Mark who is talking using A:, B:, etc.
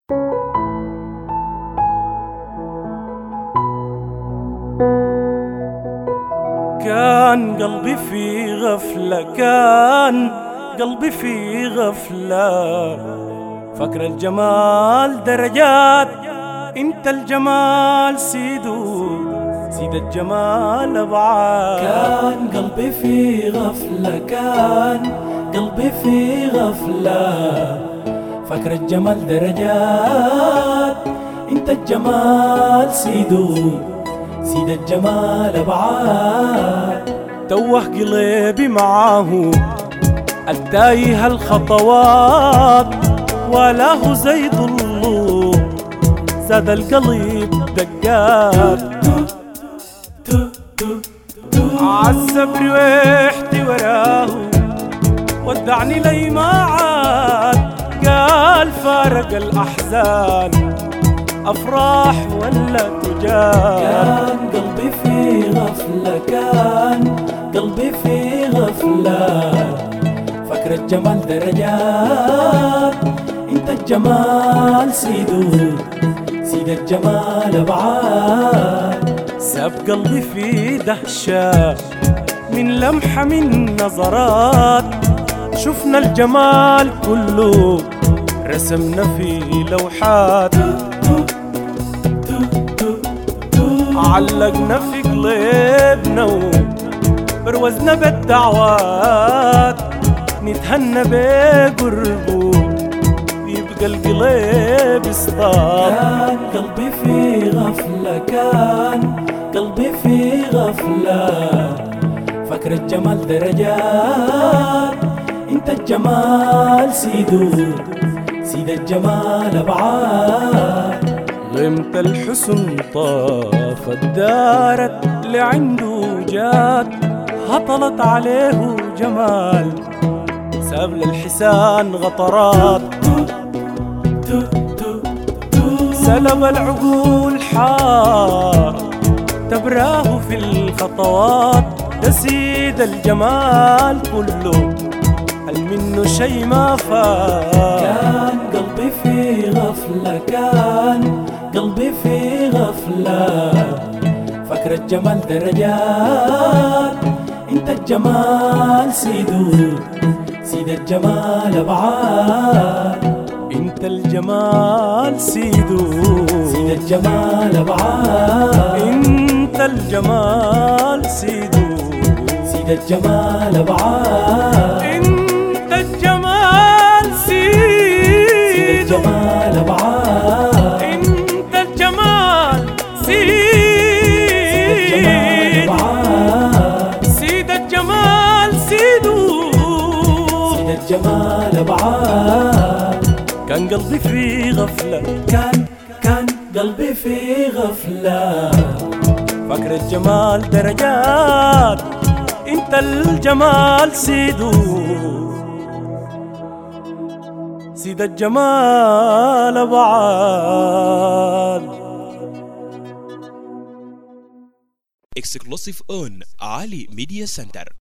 A: كان قلبي في غفلة كان قلبي في غفلة فكر الجمال درجات انت الجمال سيدو سيد الجمال ابعاد
B: كان قلبي في غفلة كان قلبي في غفلة فكر الجمال درجات انت الجمال سيدو سيد الجمال ابعاد
A: توه قلبي معاه التايه الخطوات ولا هو زي ضلو زاد القلب دقات عالصبر وحدي وراه ودعني لي ما عاد قال فارق الأحزان أفراح ولا تجار
B: كان قلبي في غفلة كان قلبي في غفلة فكر الجمال درجات انت الجمال سيدو سيد الجمال ابعاد
A: ساب قلبي في دهشة من لمحة من نظرات شفنا الجمال كله رسمنا في لوحات علقنا في قلبنا بروزنا بالدعوات نتهنى بقربه يبقى القلب اصطاد
B: كان قلبي في غفلة كان قلبي في غفلة فكر الجمال درجات انت الجمال سيدو سيد الجمال ابعاد
A: ضمت الحسن طافت دارت لعنده جات هطلت عليه جمال ساب للحسان غطرات سلب العقول حار تبراه في الخطوات تسيد الجمال كله هل منه شي ما فات
B: كان قلبي في غفلة كان قلبي في غفلة فكر الجمال درجات انت الجمال سيدو سيد الجمال ابعاد
A: انت الجمال سيدو
B: سيد الجمال ابعاد
A: انت الجمال سيدو
B: سيد الجمال ابعاد
A: انت الجمال
B: سيد
A: سيدو
B: الجمال ابعاد
A: انت الجمال
B: الجمال
A: سيدو
B: ابعاد
A: سيد الجمال سيدو
B: سيد الجمال ابعاد
A: كان قلبي في غفلة
B: كان كان قلبي في غفلة
A: فكر الجمال درجات انت الجمال سيدو سيد الجمال بعاد
C: exclusive on Ali Media Center